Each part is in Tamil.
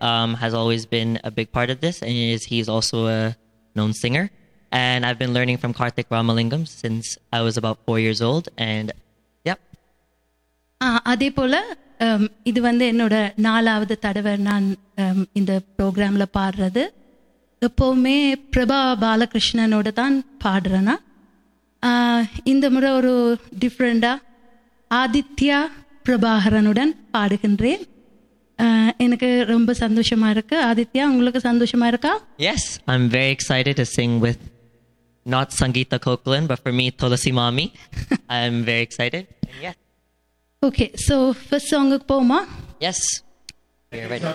um, has always been a big part of this, and is he's also a known singer. And I've been learning from Karthik Ramalingam since I was about four years old. And yep, ஆ, அதே போல் அம், இது வந்து என்னோட நாலாவது தடவை நான் அம், இந்த ப்ரோக்ராமில் பாடுறது எப்போவுமே பிரபா பாலகிருஷ்ணனோட தான் பாடுறேன்னா ஆ, இந்த முறை ஒரு டிஃப்ரெண்டாக ஆதித்யா பிரபாகரனுடன் பாடுகின்றேன் ஆ, எனக்கு ரொம்ப சந்தோஷமா இருக்கு ஆதித்யா உங்களுக்கு சந்தோஷமா இருக்கா yes, I'm very excited to sing with not Sangeeta Kokulan, but for me, Tulasi Mami. I'm very excited. And yes, okay so first சாங்குக்கு போமா yes, we're ready.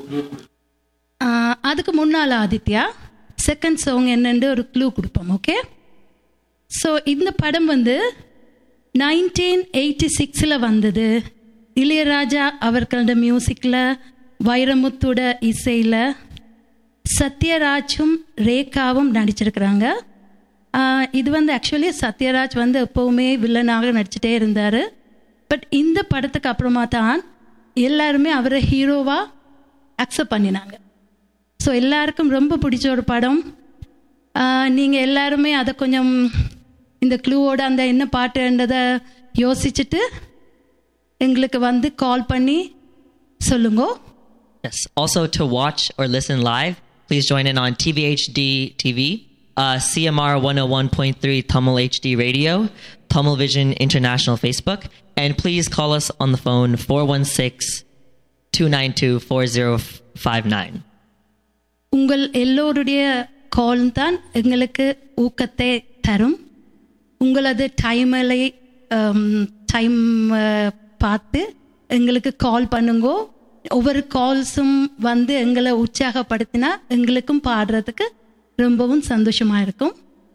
ஆஹ் அதுக்கு முன்னால் ஆதித்யா செகண்ட் சாங் என்னன்னு ஒரு க்ளூ கொடுப்போம் ஓகே ஸோ இந்த படம் வந்து நைன்டீன் எயிட்டி சிக்ஸில் வந்தது இளையராஜா அவர்களோட மியூசிக்கில் வைரமுத்தோட இசையில் சத்யராஜும் ரேகாவும் நடிச்சிருக்கிறாங்க ஆஹ் இது வந்து ஆக்சுவலி சத்யராஜ் வந்து எப்போவுமே வில்லனாக நடிச்சிட்டே இருந்தார் பட் இந்த படத்துக்கு அப்புறமா தான் எல்லாருமே அவரை ஹீரோவாக அக்செப்ட் பண்ணினாங்க ஸோ எல்லாருக்கும் ரொம்ப பிடிச்ச ஒரு படம் நீங்கள் எல்லாருமே அதை கொஞ்சம் இந்த க்ளூவோட அந்த என்ன பாட்டுன்றதை யோசிச்சுட்டு எங்களுக்கு வந்து கால் பண்ணி சொல்லுங்க Yes. Also, to watch or listen live, please join in on TVHD TV, uh, CMR 101.3 Tamil HD Radio, Tamil Vision International Facebook, and please call us on the phone 416 292 4059. உங்கள் எல்லோருடைய கால் தான் எங்களுக்கு ஊக்கத்தை தரும் உங்களது டைமில் டைம் பார்த்து எங்களுக்கு கால் பண்ணுங்க ஒவ்வொரு கால்ஸும் வந்து எங்களை உற்சாகப்படுத்தினா எங்களுக்கும் பாடுறதுக்கு ரொம்பவும் சந்தோஷமாக இருக்கும்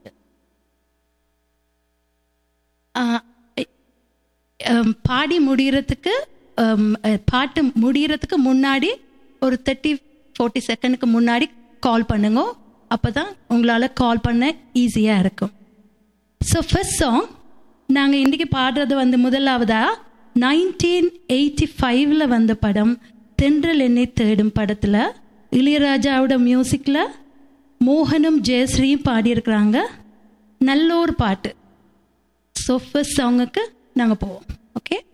ஆஹ் um, பாடி முடிகிறதுக்கு um, அஹ், பாட்டு முடிகிறதுக்கு முன்னாடி ஒரு தேர்ட்டி ஃபோர்ட்டி செகண்டுக்கு முன்னாடி கால் பண்ணுங்க அப்போ தான் உங்களால் கால் பண்ண ஈஸியாக இருக்கும் ஸோ ஃபர்ஸ்ட் சாங் நாங்கள் இன்றைக்கி பாடுறது வந்து முதலாவதா நைன்டீன் எயிட்டி ஃபைவ்ல வந்த படம் தென்றல் என்னை தேடும் படத்தில் இளையராஜாவோட மியூசிக்கில் மோகனும் ஜெயஸ்ரீயும் பாடியிருக்கிறாங்க நல்ல ஒரு பாட்டு ஸோ ஃபர்ஸ்ட் சாங்குக்கு நாங்கள் போவோம் ஓகே